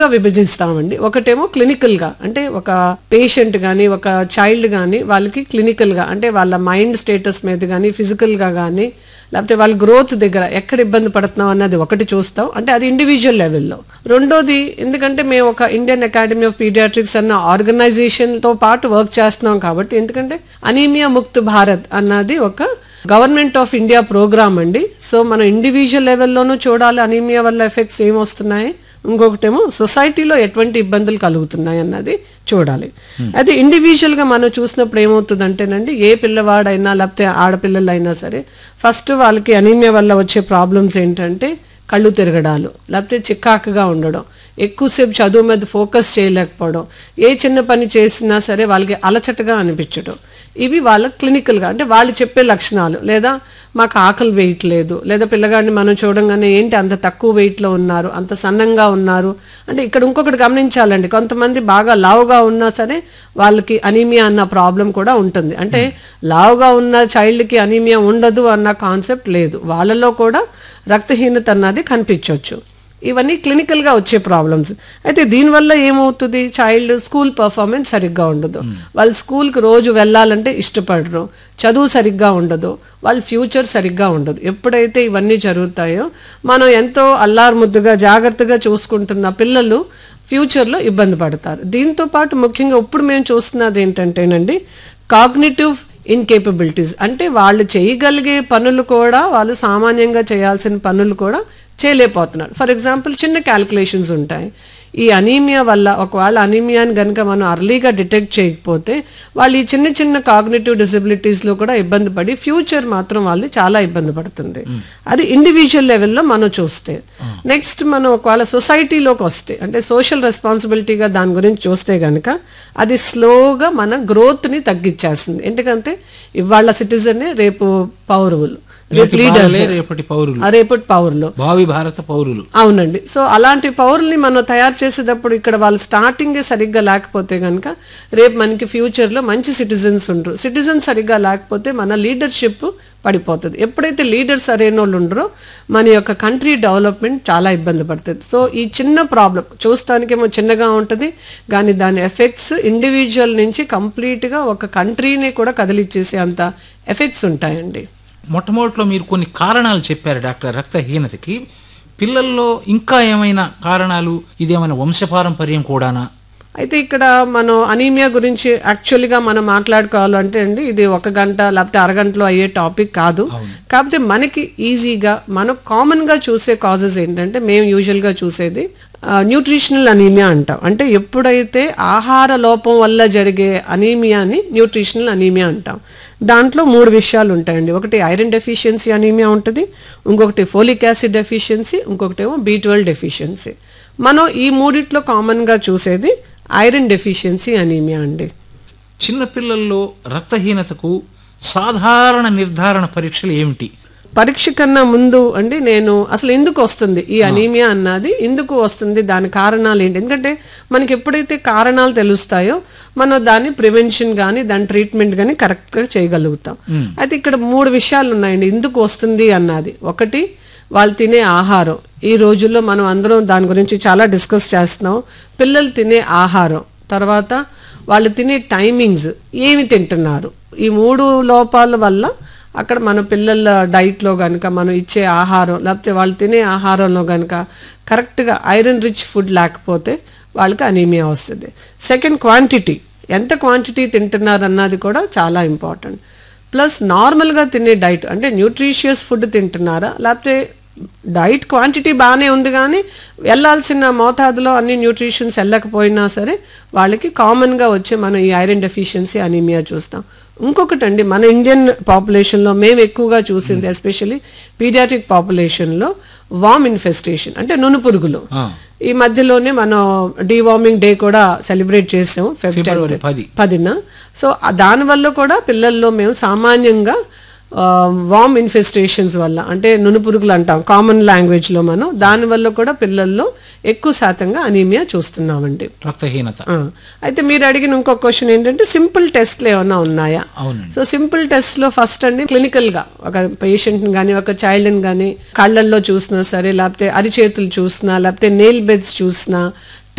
గా విభజిస్తామండి ఒకటేమో క్లినికల్ గా అంటే ఒక పేషెంట్ గాని ఒక చైల్డ్ గాని వాళ్ళకి క్లినికల్ గా అంటే వాళ్ళ మైండ్ స్టేటస్ మీద గాని ఫిజికల్ గా గాని లేకపోతే వాళ్ళ గ్రోత్ దగ్గర ఎక్కడ ఇబ్బంది పడుతున్నాం అన్నది ఒకటి చూస్తాం అంటే అది ఇండివిజువల్ లెవెల్లో రెండోది ఎందుకంటే మేము ఒక ఇండియన్ అకాడమీ ఆఫ్ పీడియాట్రిక్స్ అన్న ఆర్గనైజేషన్ తో పాటు వర్క్ చేస్తున్నాం కాబట్టి ఎందుకంటే అనీమియా ముక్త్ భారత్ అన్నది ఒక గవర్నమెంట్ ఆఫ్ ఇండియా ప్రోగ్రామ్ అండి సో మనం ఇండివిజువల్ లెవెల్లోనూ చూడాలి అనీమియా వల్ల ఎఫెక్ట్స్ ఏమొస్తున్నాయి ఇంకొకటేమో సొసైటీలో ఎటువంటి ఇబ్బందులు కలుగుతున్నాయి అన్నది చూడాలి అయితే ఇండివిజువల్ గా మనం చూసినప్పుడు ఏమవుతుందంటేనండి ఏ పిల్లవాడైనా లేకపోతే ఆడపిల్లలైనా సరే ఫస్ట్ వాళ్ళకి అనీమియా వల్ల వచ్చే ప్రాబ్లమ్స్ ఏంటంటే కళ్ళు తిరగడాలు లేకపోతే చిక్కాకుగా ఉండడం ఎక్కువసేపు చదువు మీద ఫోకస్ చేయలేకపోవడం ఏ చిన్న పని చేసినా సరే వాళ్ళకి అలచటగా అనిపించడం ఇవి వాళ్ళ క్లినికల్గా అంటే వాళ్ళు చెప్పే లక్షణాలు లేదా మాకు ఆకలి వేయట్లేదు లేదా పిల్లగాడిని మనం చూడంగానే ఏంటి అంత తక్కువ వెయిట్లో ఉన్నారు అంత సన్నంగా ఉన్నారు అంటే ఇక్కడ ఇంకొకటి గమనించాలండి కొంతమంది బాగా లావుగా ఉన్నా సరే వాళ్ళకి అనీమియా అన్న ప్రాబ్లం కూడా ఉంటుంది అంటే లావుగా ఉన్న చైల్డ్కి అనీమియా ఉండదు అన్న కాన్సెప్ట్ లేదు వాళ్ళలో కూడా రక్తహీనత అన్నది కనిపించవచ్చు ఇవన్నీ క్లినికల్ గా వచ్చే ప్రాబ్లమ్స్ అయితే దీనివల్ల ఏమవుతుంది చైల్డ్ స్కూల్ పర్ఫార్మెన్స్ సరిగ్గా ఉండదు వాళ్ళు స్కూల్కి రోజు వెళ్ళాలంటే ఇష్టపడరు చదువు సరిగ్గా ఉండదు వాళ్ళ ఫ్యూచర్ సరిగ్గా ఉండదు ఎప్పుడైతే ఇవన్నీ జరుగుతాయో మనం ఎంతో అల్లారుముద్దుగా జాగ్రత్తగా చూసుకుంటున్న పిల్లలు ఫ్యూచర్లో ఇబ్బంది పడతారు దీంతో పాటు ముఖ్యంగా ఇప్పుడు మేము చూస్తున్నది ఏంటంటేనండి కాగ్నిటివ్ ఇన్కేపబిలిటీస్ అంటే వాళ్ళు చేయగలిగే పనులు కూడా వాళ్ళు సామాన్యంగా చేయాల్సిన పనులు కూడా చేయలేకపోతున్నారు ఫర్ ఎగ్జాంపుల్ చిన్న క్యాలిక్యులేషన్స్ ఉంటాయి ఈ అనీమియా వల్ల ఒకవేళ అనీమియాని కనుక మనం అర్లీగా డిటెక్ట్ చేయకపోతే వాళ్ళు ఈ చిన్న చిన్న కాగ్నేటివ్ డిసబిలిటీస్లో కూడా ఇబ్బంది పడి ఫ్యూచర్ మాత్రం వాళ్ళు చాలా ఇబ్బంది పడుతుంది అది ఇండివిజువల్ లెవెల్లో మనం చూస్తే నెక్స్ట్ మనం ఒకవేళ సొసైటీలోకి వస్తే అంటే సోషల్ రెస్పాన్సిబిలిటీగా దాని గురించి చూస్తే కనుక అది స్లోగా మన గ్రోత్ని తగ్గించేస్తుంది ఎందుకంటే ఇవాళ సిటిజన్ రేపు పౌరవులు రేపు నేటి లీడర్స్ బాలలే రేపటి పౌరులు రేపటి పౌరులు భావి భారత పౌరులు అవునండి సో అలాంటి పౌరుల్ని మనం తయారు చేసేటప్పుడు ఇక్కడ వాళ్ళు స్టార్టింగ్ సరిగ్గా లేకపోతే కనుక రేపు మనకి ఫ్యూచర్ లో మంచి సిటిజన్స్ ఉండరు సిటిజన్స్ సరిగ్గా లేకపోతే మన లీడర్షిప్ పడిపోతుంది ఎప్పుడైతే లీడర్స్ సరైన వాళ్ళు ఉండరో మన యొక్క కంట్రీ డెవలప్మెంట్ చాలా ఇబ్బంది పడుతుంది సో ఈ చిన్న ప్రాబ్లం చూస్తానికేమో చిన్నగా ఉంటుంది కానీ దాని ఎఫెక్ట్స్ ఇండివిజువల్ నుంచి కంప్లీట్గా ఒక కంట్రీని కూడా కదిలిచ్చేసే అంత ఎఫెక్ట్స్ ఉంటాయండి మొట్టమొదటిలో మీరు కొన్ని కారణాలు చెప్పారు డాక్టర్ రక్తహీనతకి పిల్లల్లో ఇంకా ఏమైనా కారణాలు ఇదేమైనా వంశపారంపర్యం కూడానా అయితే ఇక్కడ మనం అనీమియా గురించి యాక్చువల్గా మనం మాట్లాడుకోవాలంటే అండి ఇది ఒక గంట లేకపోతే అరగంటలో అయ్యే టాపిక్ కాదు కాకపోతే మనకి ఈజీగా మనం కామన్ గా చూసే కాజెస్ ఏంటంటే మేము యూజువల్ గా చూసేది న్యూట్రిషనల్ అనీమియా అంటాం అంటే ఎప్పుడైతే ఆహార లోపం వల్ల జరిగే అనీమియాని న్యూట్రిషనల్ అనీమియా అంటాం దాంట్లో మూడు విషయాలు ఉంటాయండి ఒకటి ఐరన్ డెఫిషియన్సీ అనీమియా ఉంటుంది ఇంకొకటి ఫోలిక్ యాసిడ్ డెఫిషియన్సీ ఇంకొకటి ఏమో బీ ట్వెల్వ్ డెఫిషియన్సీ మనం ఈ మూడిట్లో కామన్గా చూసేది ఐరన్ డెఫిషియన్సీ అనీమియా అండి చిన్నపిల్లల్లో రక్తహీనతకు సాధారణ నిర్ధారణ పరీక్షలు ఏమిటి పరీక్ష కన్నా ముందు అండి నేను అసలు ఎందుకు వస్తుంది ఈ అనీమియా అన్నది ఎందుకు వస్తుంది దాని కారణాలు ఏంటి ఎందుకంటే మనకి ఎప్పుడైతే కారణాలు తెలుస్తాయో మనం దాన్ని ప్రివెన్షన్ కానీ దాని ట్రీట్మెంట్ కానీ కరెక్ట్గా చేయగలుగుతాం అయితే ఇక్కడ మూడు విషయాలు ఉన్నాయండి ఎందుకు వస్తుంది అన్నది ఒకటి వాళ్ళు తినే ఆహారం ఈ రోజుల్లో మనం అందరం దాని గురించి చాలా డిస్కస్ చేస్తున్నాం పిల్లలు తినే ఆహారం తర్వాత వాళ్ళు తినే టైమింగ్స్ ఏమి తింటున్నారు ఈ మూడు లోపాల వల్ల అక్కడ మన పిల్లల డైట్లో కనుక మనం ఇచ్చే ఆహారం లేకపోతే వాళ్ళు తినే ఆహారంలో కనుక కరెక్ట్గా ఐరన్ రిచ్ ఫుడ్ లేకపోతే వాళ్ళకి అనీమియా వస్తుంది సెకండ్ క్వాంటిటీ ఎంత క్వాంటిటీ తింటున్నారు అన్నది కూడా చాలా ఇంపార్టెంట్ ప్లస్ నార్మల్గా తినే డైట్ అంటే న్యూట్రిషియస్ ఫుడ్ తింటున్నారా లేకపోతే డైట్ క్వాంటిటీ బాగానే ఉంది కానీ వెళ్ళాల్సిన మోతాదులో అన్ని న్యూట్రిషన్స్ వెళ్ళకపోయినా సరే వాళ్ళకి కామన్గా వచ్చే మనం ఈ ఐరన్ డెఫిషియన్సీ అనీమియా చూస్తాం ఇంకొకటి అండి మన ఇండియన్ పాపులేషన్లో మేము ఎక్కువగా చూసింది ఎస్పెషల్లీ పీడియాట్రిక్ పాపులేషన్లో వామ్ ఇన్ఫెస్టేషన్ అంటే నునుపురుగులు ఆ, ఈ మధ్యలోనే మనం డీవార్మింగ్ డే కూడా సెలబ్రేట్ చేసాం ఫిబ్రవరి పది పదిన సో ఆ దానివల్ల కూడా పిల్లల్లో మేము సామాన్యంగా వామ్ ఇన్ఫెస్టేషన్స్ వల్ల అంటే నునుపురుగులు అంటాం కామన్ లాంగ్వేజ్లో మనం దానివల్ల కూడా పిల్లల్లో ఎక్కువ శాతంగా అనీమియా చూస్తున్నామండి రక్తహీనత ఆ, అయితే మీరు అడిగిన ఇంకో క్వశ్చన్ ఏంటంటే సింపుల్ టెస్ట్లు ఏమైనా ఉన్నాయా అవునండి సో సింపుల్ టెస్ట్ లో ఫస్ట్ అండి క్లినికల్ గా ఒక పేషెంట్ గానీ ఒక చైల్డ్ ని గానీ కళ్ళల్లో చూసినా సరే లేకపోతే అరిచేతులు చూసినా లేకపోతే నెయిల్ బెడ్స్ చూసినా